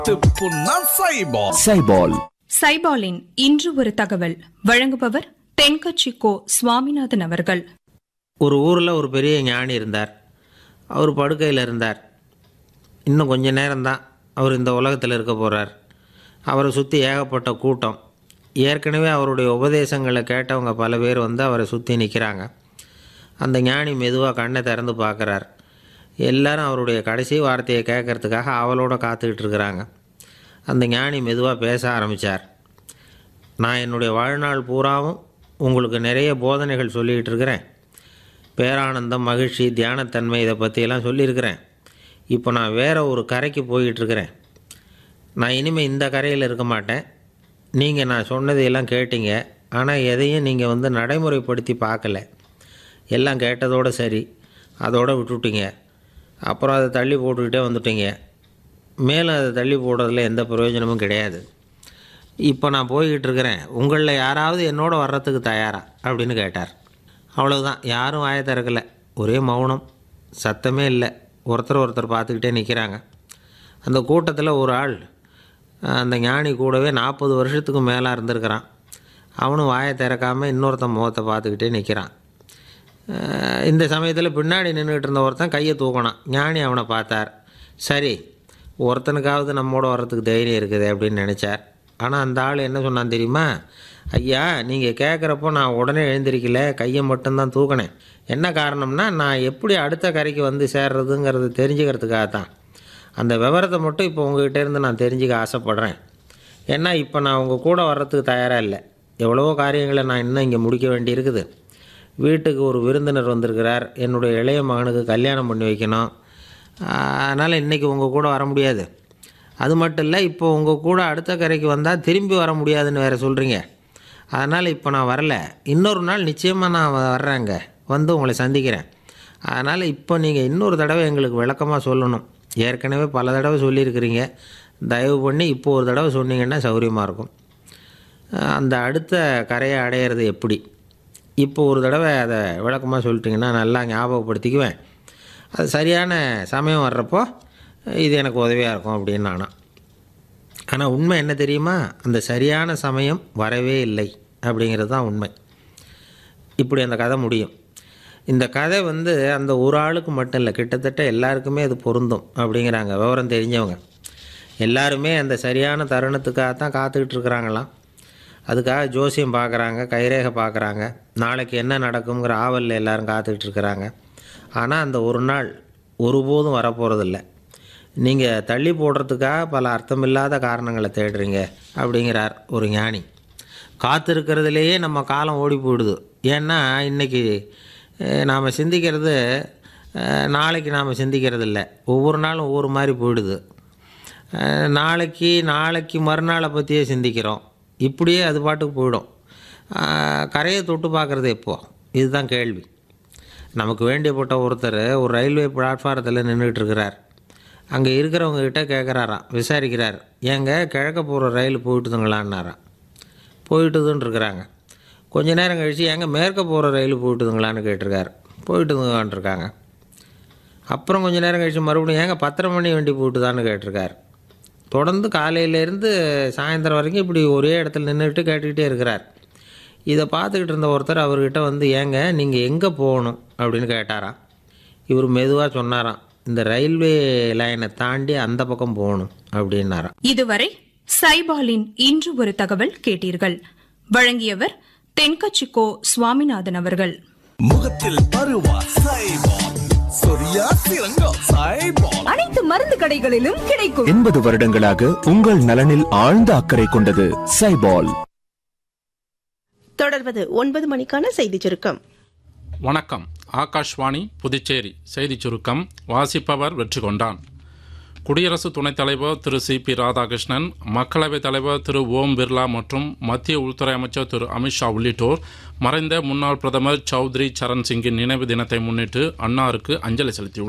துப்புன்னா சைபால் சைபால் சைபாலின் இன்று ஒரு தகவல் வழங்குபவர் தென்கட்சி கோ சுவாமிநாதன் அவர்கள் ஒரு ஊரில் ஒரு பெரிய ஞானி இருந்தார் அவர் படுக்கையில் இருந்தார் இன்னும் கொஞ்ச நேரம்தான் அவர் இந்த உலகத்தில் இருக்க போகிறார் அவரை சுற்றி ஏகப்பட்ட கூட்டம் ஏற்கனவே அவருடைய உபதேசங்களை கேட்டவங்க பல பேர் வந்து அவரை சுற்றி நிற்கிறாங்க அந்த ஞானி மெதுவாக கண்ணை திறந்து பார்க்குறார் எல்லாரும் அவருடைய கடைசி வார்த்தையை கேட்கறதுக்காக அவளோட காத்துக்கிட்டு இருக்கிறாங்க அந்த ஞானி மெதுவாக பேச ஆரம்பித்தார் நான் என்னுடைய வாழ்நாள் பூராவும் உங்களுக்கு நிறைய போதனைகள் சொல்லிக்கிட்டு இருக்கிறேன் பேரானந்தம் மகிழ்ச்சி தியானத்தன்மை இதை பற்றியெல்லாம் சொல்லியிருக்கிறேன் இப்போ நான் வேறு ஒரு கரைக்கு போய்கிட்டு இருக்கிறேன் நான் இனிமேல் இந்த கரையில் இருக்க மாட்டேன் நீங்கள் நான் சொன்னதையெல்லாம் கேட்டீங்க ஆனால் எதையும் நீங்கள் வந்து நடைமுறைப்படுத்தி பார்க்கல எல்லாம் கேட்டதோடு சரி அதோடு விட்டுட்டீங்க அப்புறம் அதை தள்ளி போட்டுக்கிட்டே வந்துட்டீங்க மேலும் அதை தள்ளி போடுறதுல எந்த பிரயோஜனமும் கிடையாது இப்போ நான் போய்கிட்டு இருக்கிறேன் உங்களில் யாராவது என்னோட வர்றதுக்கு தயாரா அப்படின்னு கேட்டார் அவ்வளவுதான் யாரும் வாயை திறக்கலை ஒரே மௌனம் சத்தமே இல்லை ஒருத்தர் ஒருத்தர் பார்த்துக்கிட்டே நிற்கிறாங்க அந்த கூட்டத்தில் ஒரு ஆள் அந்த ஞானி கூடவே நாற்பது வருஷத்துக்கு மேலே இருந்திருக்கிறான் அவனும் வாயை திறக்காமல் இன்னொருத்தன் முகத்தை பார்த்துக்கிட்டே நிற்கிறான் அஹ் இந்த சமயத்தில் பின்னாடி நின்றுக்கிட்டு இருந்த ஒருத்தன் கையை தூக்கினான் ஞானி அவனை பார்த்தார் சரி ஒருத்தனுக்காவது நம்மோட வர்றதுக்கு தைரியம் இருக்குது அப்படின்னு நினச்சார் ஆனால் அந்த ஆள் என்ன சொன்னான் தெரியுமா ஐயா நீங்கள் கேட்குறப்போ நான் உடனே எழுந்திருக்கல கையை மட்டும்தான் தூக்கினேன் என்ன காரணம்னா நான் எப்படி அடுத்த கரைக்கு வந்து சேர்றதுங்கிறது தெரிஞ்சுக்கிறதுக்காக தான் அந்த விவரத்தை மட்டும் இப்போ உங்ககிட்ட இருந்து நான் தெரிஞ்சுக்க ஆசைப்பட்றேன் ஏன்னா இப்போ நான் உங்கள் கூட வர்றதுக்கு தயாராக இல்லை எவ்வளவோ காரியங்களை நான் இன்னும் இங்கே முடிக்க வேண்டியிருக்குது வீட்டுக்கு ஒரு விருந்தினர் வந்திருக்கிறார் என்னுடைய இளைய மகனுக்கு கல்யாணம் பண்ணி வைக்கணும் அதனால் இன்றைக்கி உங்கள் கூட வர முடியாது அது மட்டும் இல்லை இப்போ உங்கள் கூட அடுத்த கரைக்கு வந்தால் திரும்பி வர முடியாதுன்னு வேறு சொல்கிறீங்க அதனால் இப்போ நான் வரல இன்னொரு நாள் நிச்சயமாக நான் வர்றேங்க வந்து உங்களை சந்திக்கிறேன் அதனால் இப்போ நீங்கள் இன்னொரு தடவை எங்களுக்கு விளக்கமாக சொல்லணும் ஏற்கனவே பல தடவை சொல்லியிருக்கிறீங்க தயவு பண்ணி இப்போ ஒரு தடவை சொன்னீங்கன்னா சௌகரியமாக இருக்கும் அஹ் அந்த அடுத்த கரையை அடையிறது எப்படி இப்போ ஒரு தடவை அதை விளக்கமாக சொல்லிட்டிங்கன்னா நல்லா ஞாபகப்படுத்திக்குவேன் அது சரியான சமயம் வர்றப்போ இது எனக்கு உதவியாக இருக்கும் அப்படின்னு நானா ஆனால் உண்மை என்ன தெரியுமா அந்த சரியான சமயம் வரவே இல்லை அப்படிங்கிறது தான் உண்மை இப்படி அந்த கதை முடியும் இந்த கதை வந்து அந்த ஒரு ஆளுக்கு மட்டும் இல்லை கிட்டத்தட்ட எல்லாருக்குமே அது பொருந்தும் அப்படிங்கிறாங்க விவரம் தெரிஞ்சவங்க எல்லாருமே அந்த சரியான தருணத்துக்காக தான் காத்துக்கிட்டு இருக்கிறாங்களாம் அதுக்காக ஜோசியம் பார்க்குறாங்க கைரேகை பார்க்குறாங்க நாளைக்கு என்ன நடக்குங்கிற ஆவலில் எல்லாரும் காத்துக்கிட்டு இருக்கிறாங்க ஆனால் அந்த ஒரு நாள் ஒருபோதும் வரப்போகிறதில்ல நீங்கள் தள்ளி போடுறதுக்காக பல அர்த்தமில்லாத காரணங்களை தேடுறீங்க அப்படிங்கிறார் ஒரு ஞானி காத்திருக்கிறதுலேயே நம்ம காலம் ஓடி போயிடுது ஏன்னா இன்றைக்கி நாம் சிந்திக்கிறது அஹ், நாளைக்கு நாம் சிந்திக்கிறது இல்லை ஒவ்வொரு நாளும் ஒவ்வொரு மாதிரி போயிடுது அஹ், நாளைக்கு நாளைக்கு மறுநாளை பற்றியே சிந்திக்கிறோம் இப்படியே அது பாட்டுக்கு போயிடும் அஹ், கரையை தொட்டு பார்க்குறது எப்போ இதுதான் கேள்வி நமக்கு வேண்டியப்பட்ட ஒருத்தர் ஒரு ரயில்வே பிளாட்ஃபாரத்தில் நின்றுட்டு இருக்கிறார் அங்கே இருக்கிறவங்க கிட்ட கேட்குறாராம் விசாரிக்கிறார் ஏங்க கிழக்க போகிற ரயில் போயிட்டுதுங்களான்னாராம் போயிட்டுதுன்னு இருக்கிறாங்க கொஞ்ச நேரம் கழித்து ஏங்க மேற்க போகிற ரயில் போயிட்டுதுங்களான்னு கேட்டிருக்காரு போயிட்டுதுங்களான்னு இருக்காங்க அப்புறம் கொஞ்ச நேரம் கழித்து மறுபடியும் ஏங்க பத்தரை மணி வண்டி போயிட்டுதான்னு கேட்டிருக்காரு தொடர்ந்து காலையிலேருந்து சாயந்தரம் வரைக்கும் இப்படி ஒரே இடத்துல நின்றுட்டு கேட்டுக்கிட்டே இருக்கிறார் இதை பார்த்துக்கிட்டு இருந்த ஒருத்தர் அவர்கிட்ட வந்து ஏங்க நீங்கள் எங்கே போகணும் அப்படின்னு கேட்டாராம் இவர் மெதுவாக சொன்னாராம் இந்த ரயில்வே லைனை தாண்டி அந்த பக்கம் போகணும் அப்படின்னாராம் இதுவரை சைபாலின் இன்று ஒரு தகவல் கேட்டீர்கள் வழங்கியவர் தென்கட்சி கோ சுவாமிநாதன் அவர்கள் முகத்தில் பருவா சைபால் சொரியா சிறங்கா சைபால் அனைத்து மருந்து கடைகளிலும் கிடைக்கும் எண்பது வருடங்களாக உங்கள் நலனில் ஆழ்ந்த அக்கறை கொண்டது சைபால் தொடர்வது ஒன்பது மணிக்கான செய்திச் சுருக்கம் வணக்கம் ஆகாஷ்வாணி புதுச்சேரி செய்திச் சுருக்கம் வாசிப்பவர் வெற்றி கொண்டான் குடியரசு துணைத் தலைவர் திரு சி பி ராதாகிருஷ்ணன் மக்களவைத் தலைவர் திரு ஓம் பிர்லா மற்றும் மத்திய உள்துறை அமைச்சர் திரு அமித்ஷா உள்ளிட்டோர் மறைந்த முன்னாள் பிரதமர் சௌத்ரி சரண் சிங்கின் நினைவு தினத்தை முன்னிட்டு அன்னாருக்கு அஞ்சலி செலுத்தியுள்ளனர்